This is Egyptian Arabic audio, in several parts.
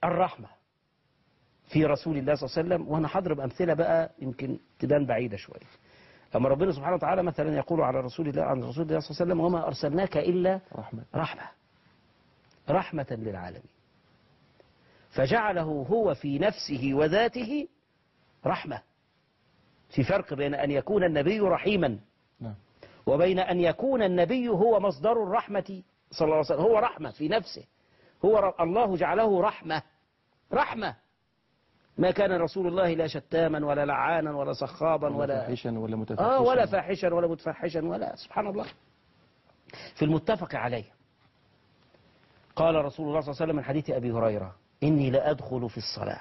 الرحمة في رسول الله صلى الله عليه وسلم وأنا هضرب أمثلة بقى يمكن تبان بعيدة شوية أما ربنا سبحانه وتعالى مثلا يقول على رسول الله عن رسول الله صلى الله عليه وسلم وما أرسلناك إلا رحمة رحمة رحمة للعالمين فجعله هو في نفسه وذاته رحمة في فرق بين أن يكون النبي رحيما نعم وبين أن يكون النبي هو مصدر الرحمة صلى الله عليه وسلم هو رحمة في نفسه هو ر- الله جعله رحمة رحمة ما كان رسول الله لا شتاما ولا لعانا ولا صخابا ولا ولا فاحشا ولا متفحشا آه ولا فاحشا ولا متفحشا ولا سبحان الله في المتفق عليه قال رسول الله صلى الله عليه وسلم من حديث أبي هريرة إني لأدخل في الصلاة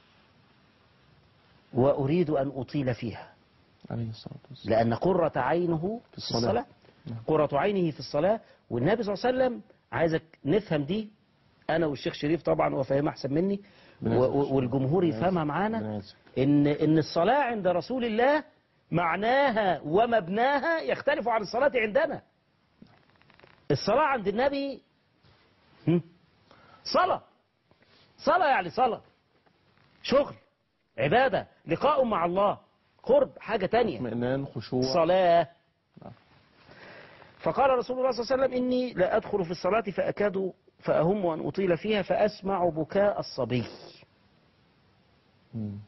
وأريد أن أطيل فيها عليه الصلاة والسلام لأن قرة عينه في الصلاة. الصلاة نعم. قرة عينه في الصلاة والنبي صلى الله عليه وسلم عايزك نفهم دي أنا والشيخ شريف طبعا هو فاهمها أحسن مني و- و- والجمهور يفهمها معانا ربنا يعزك. إن إن الصلاة عند رسول الله معناها ومبناها يختلف عن الصلاة عندنا الصلاة عند النبي هم؟ صلاة صلاة يعني صلاة شغل عبادة لقاء مع الله قرب حاجة تانية اطمئنان خشوع صلاة نعم. فقال رسول الله صلى الله عليه وسلم إني لا أدخل في الصلاة فأكاد فأهم أن أطيل فيها فأسمع بكاء الصبي مم.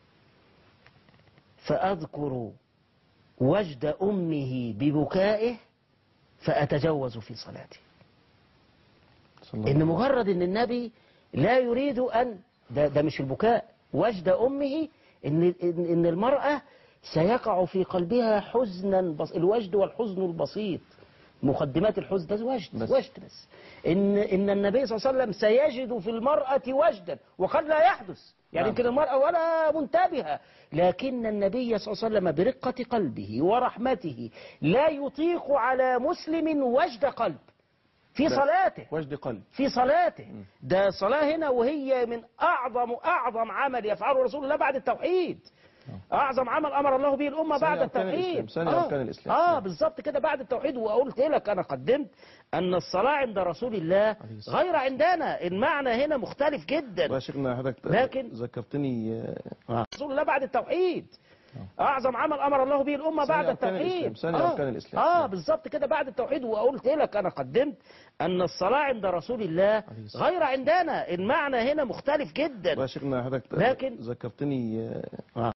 فأذكر وجد أمه ببكائه فأتجوز في صلاتي صلى الله إن عليه مجرد إن النبي لا يريد أن ده, ده مش البكاء وجد أمه إن, إن, إن المرأة سيقع في قلبها حزنا بس الوجد والحزن البسيط مقدمات الحزن ده وجد بس. وجد بس إن, إن النبي صلى الله عليه وسلم سيجد في المرأة وجدا وقد لا يحدث يعني نعم. يمكن المرأة ولا منتبهة لكن النبي صلى الله عليه وسلم برقة قلبه ورحمته لا يطيق على مسلم وجد قلب في لا. صلاته وجد قلب في صلاته ده صلاة هنا وهي من أعظم أعظم عمل يفعله رسول الله بعد التوحيد أعظم عمل أمر الله به الأمة ثاني بعد أركان التوحيد الإسلام، ثاني آه. أركان الإسلام. آه نعم. بالظبط كده بعد التوحيد وقلت لك أنا قدمت أن الصلاة عند رسول الله الصلاة غير عندنا المعنى هنا مختلف جدا يا شيخنا حضرتك لكن- ذكرتني آه، رسول الله بعد التوحيد أعظم عمل أمر الله به الأمة ثاني بعد أركان التوحيد الإسلام، ثاني آه. أركان الإسلام. آه نعم. بالظبط كده بعد التوحيد وقلت لك أنا قدمت أن الصلاة عند رسول الله الصلاة غير عندنا المعنى هنا مختلف جدا يا شيخنا حضرتك لكن- ذكرتني آه،